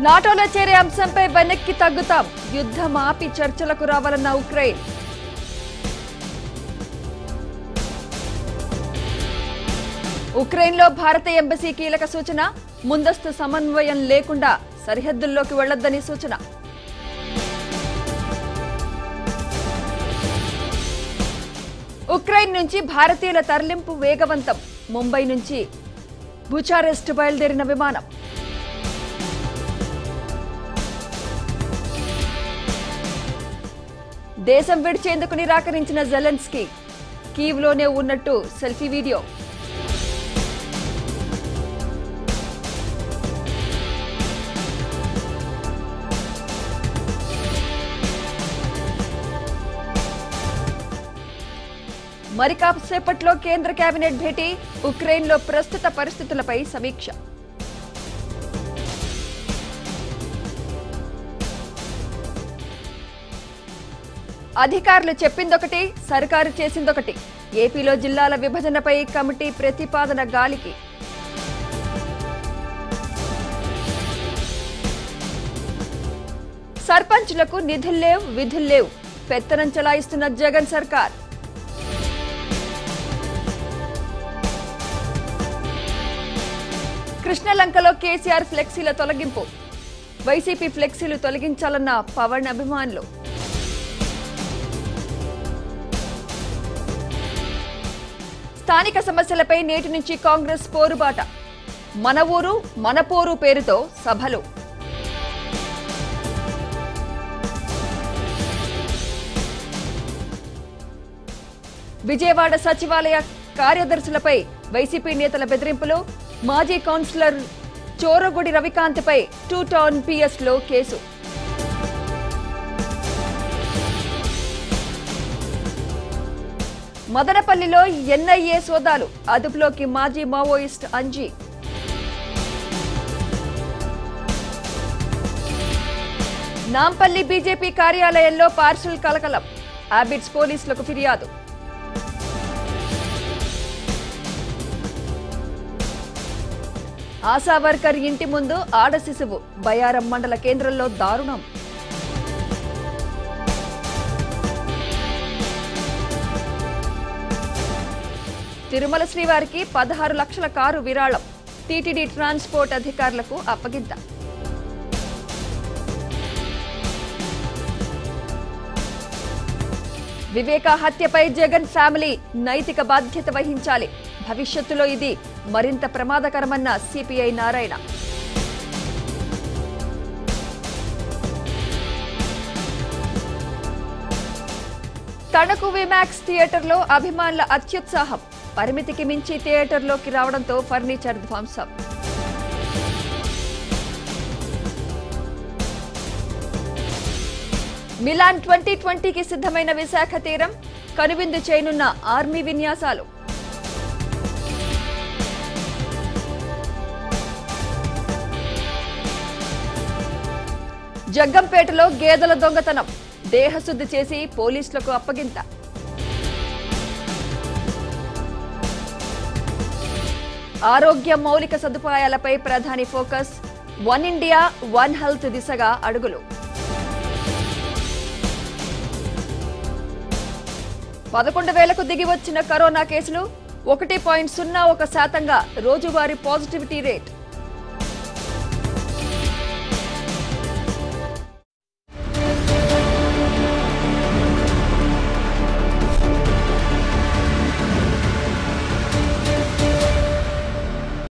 నాటోలో చేరే అంశంపై వెనక్కి తగ్గుతాం యుద్ధం ఆపి చర్చలకు రావాలన్న ఉక్రెయిన్ ఉక్రెయిన్లో భారత ఎంబసీ కీలక సూచన ముందస్తు సమన్వయం లేకుండా సరిహద్దుల్లోకి వెళ్లొద్దని సూచన ఉక్రెయిన్ నుంచి భారతీయుల తరలింపు వేగవంతం ముంబై నుంచి బుచారెస్ట్ బయలుదేరిన విమానం దేశం విడిచేందుకు నిరాకరించిన జెలెన్స్కీ కీవ్లోనే ఉన్నట్టు సెల్ఫీ వీడియో మరి కాసేపట్లో కేంద్ర కేబినెట్ భేటీ ఉక్రెయిన్లో ప్రస్తుత పరిస్థితులపై సమీక్ష అధికారులు చెప్పిందొకటి సర్కారు చేసిందొకటి ఏపీలో జిల్లాల విభజనపై కమిటీ ప్రతిపాదన గాలికి సర్పంచ్లకు నిధుల్లేవ్ విధుల్లేవ్ పెత్తనం చలాయిస్తున్న జగన్ సర్కార్ కృష్ణలంకలో కేసీఆర్ ఫ్లెక్సీల తొలగింపు వైసీపీ ఫ్లెక్సీలు తొలగించాలన్న పవన్ అభిమానులు స్థానిక సమస్యలపై నేటి నుంచి కాంగ్రెస్ పోరుబాట మన ఊరు మన పోరు పేరుతో సభలు విజయవాడ సచివాలయ కార్యదర్శులపై వైసీపీ నేతల బెదిరింపులు మాజీ కౌన్సిలర్ చోరగుడి రవికాంత్పై టూ టౌన్ పిఎస్ లో కేసు మదనపల్లిలో ఎన్ఐఏ సోదాలు అదుపులోకి మాజీ మావోయిస్ట్ అంజీ నాంపల్లి బీజేపీ కార్యాలయంలో పార్సల్ కలకలం హ్యాబిట్స్ పోలీసులకు ఫిర్యాదు ఆశా వర్కర్ ఇంటి ముందు ఆడ శిశువు బయారం మండల కేంద్రంలో దారుణం తిరుమల శ్రీవారికి పదహారు లక్షల కారు విరాళం టీటీడీ ట్రాన్స్పోర్ట్ అధికారులకు అప్పగింత వివేక హత్యపై జగన్ ఫ్యామిలీ నైతిక బాధ్యత వహించాలి భవిష్యత్తులో ఇది మరింత ప్రమాదకరమన్న సిపిఐ నారాయణ తణుకు విమాక్స్ థియేటర్లో అభిమానుల అత్యుత్సాహం పరిమితికి మించి థియేటర్లోకి రావడంతో ఫర్నిచర్ ధ్వంసం మిలాన్ ట్వంటీ ట్వంటీకి సిద్ధమైన విశాఖ తీరం కనువిందు చేయనున్న ఆర్మీ విన్యాసాలు జగ్గంపేటలో గేదెల దొంగతనం దేహశుద్ధి చేసి పోలీసులకు అప్పగింత ఆరోగ్య మౌలిక సదుపాయాలపై ప్రధాని focus one India one health దిశగా అడుగులు పదకొండు వేలకు దిగి వచ్చిన కరోనా కేసులు ఒకటి పాయింట్ సున్నా ఒక శాతంగా రోజువారీ పాజిటివిటీ రేట్